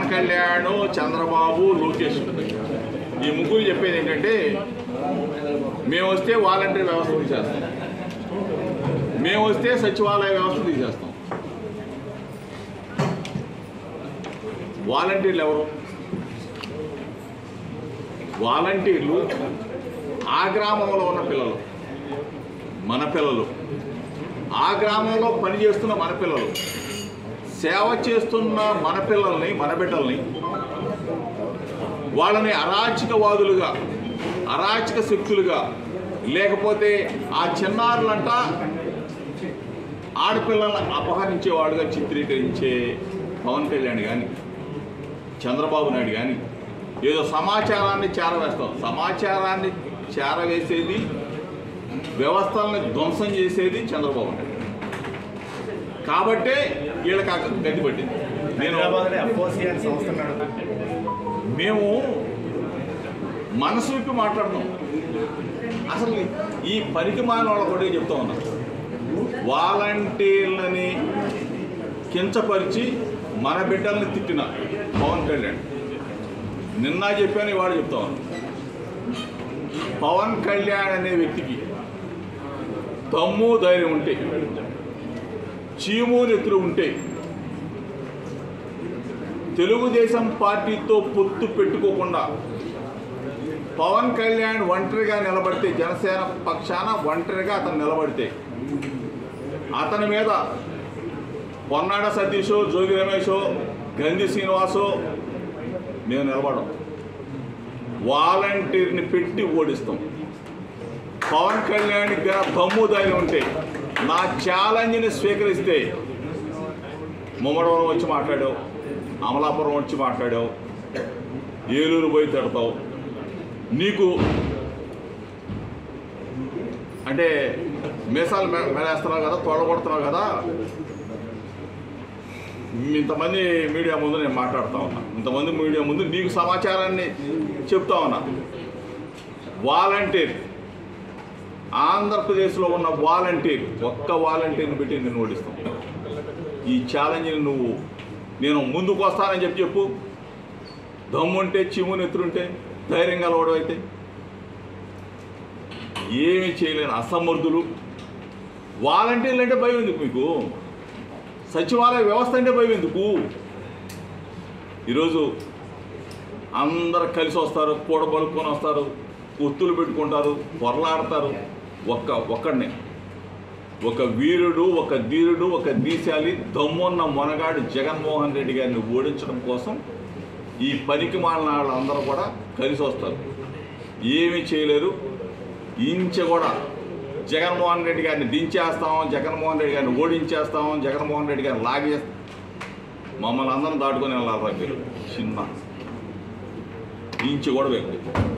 కళ్యాణ్ చంద్రబాబు లోకేష్ ఈ ముగ్గురు చెప్పేది ఏంటంటే మేము వస్తే వాలంటీర్ వ్యవస్థ తీసేస్తాం మేము వస్తే సచివాలయ వ్యవస్థ తీసేస్తాం వాలంటీర్లు ఎవరు వాలంటీర్లు ఆ గ్రామంలో ఉన్న పిల్లలు మన పిల్లలు ఆ గ్రామంలో పనిచేస్తున్న మన పిల్లలు సేవ చేస్తున్న మన పిల్లల్ని మన బిడ్డల్ని వాళ్ళని అరాచకవాదులుగా అరాచక శక్తులుగా లేకపోతే ఆ చిన్నారులంట ఆడపిల్లలను అపహరించేవాడుగా చిత్రీకరించే పవన్ కళ్యాణ్ కానీ చంద్రబాబు నాయుడు కానీ ఏదో సమాచారాన్ని చేరవేస్తాం సమాచారాన్ని చేరవేసేది వ్యవస్థల్ని ధ్వంసం చేసేది చంద్రబాబు నాయుడు కాబట్టే వీళ్ళకి ఆ గతి పట్టింది నేను హైదరాబాద్ ఎఫ్ఓసి అనే సంస్థ నడుపు మేము మనసు విప్పి మాట్లాడతాం అసలు ఈ పనికి మాలిన వాళ్ళ కూడా చెప్తా ఉన్నాం వాలంటీర్లని కించపరిచి మన బిడ్డల్ని తిట్టిన పవన్ కళ్యాణ్ నిన్న చెప్పాను ఇవాడు చెప్తా ఉన్నాను పవన్ కళ్యాణ్ అనే వ్యక్తికి దమ్ము ధైర్యం ఉంటే చీము నెత్తులు ఉంటే తెలుగుదేశం పార్టీతో పొత్తు పెట్టుకోకుండా పవన్ కళ్యాణ్ ఒంటరిగా నిలబడితే జనసేన పక్షాన ఒంటరిగా అతను నిలబడితే అతని మీద పొన్నాడ సతీషో జోగి రమేషో గంధి శ్రీనివాసో మేము నిలబడం వాలంటీర్ని పెట్టి ఓడిస్తాం పవన్ కళ్యాణ్ గన దమ్ము ధైర్యం ఉంటే నా ఛాలెంజ్ని స్వీకరిస్తే ముమ్మడవరం వచ్చి మాట్లాడావు అమలాపురం వచ్చి మాట్లాడావు ఏలూరు పోయి తిడతావు నీకు అంటే మీసాలు మె- మెలేస్తున్నావు కదా తోడగొడుతున్నావు కదా ఇంతమంది మీడియా ముందు నేను మాట్లాడుతా ఉన్నా ఇంతమంది మీడియా ముందు నీకు సమాచారాన్ని చెప్తా ఉన్నా వాలంటీర్ ఆంధ్రప్రదేశ్లో ఉన్న వాలంటీర్ ఒక్క వాలంటీర్ని పెట్టి నేను ఓడిస్తాం ఈ ఛాలెంజ్ని నువ్వు నేను ముందుకు వస్తానని చెప్పి చెప్పు దమ్ముంటే చిమ్ము నెత్తురుంటే ధైర్యం కలవడం అయితే ఏమీ చేయలేని అసమర్థులు వాలంటీర్లు అంటే భయం ఎందుకు మీకు సచివాలయ వ్యవస్థ అంటే భయం ఎందుకు ఈరోజు అందరు కలిసి వస్తారు కూడబలుకొని వస్తారు ఒత్తులు పెట్టుకుంటారు పొరలాడతారు ఒక్క ఒక్కడనే ఒక వీరుడు ఒక ధీరుడు ఒక దీశాలి దమ్మున్న మొనగాడు జగన్మోహన్ రెడ్డి గారిని ఓడించడం కోసం ఈ పనికి మాలిన వాళ్ళందరూ కూడా కలిసి వస్తారు ఏమీ చేయలేరు ఇంచ కూడా జగన్మోహన్ రెడ్డి గారిని దించేస్తాం జగన్మోహన్ రెడ్డి గారిని ఓడించేస్తాం జగన్మోహన్ రెడ్డి గారిని లాగేస్తాం మమ్మల్ని అందరం దాటుకొని వెళ్ళాలి మీరు చిన్న ఇంచు కూడా వ్యక్తి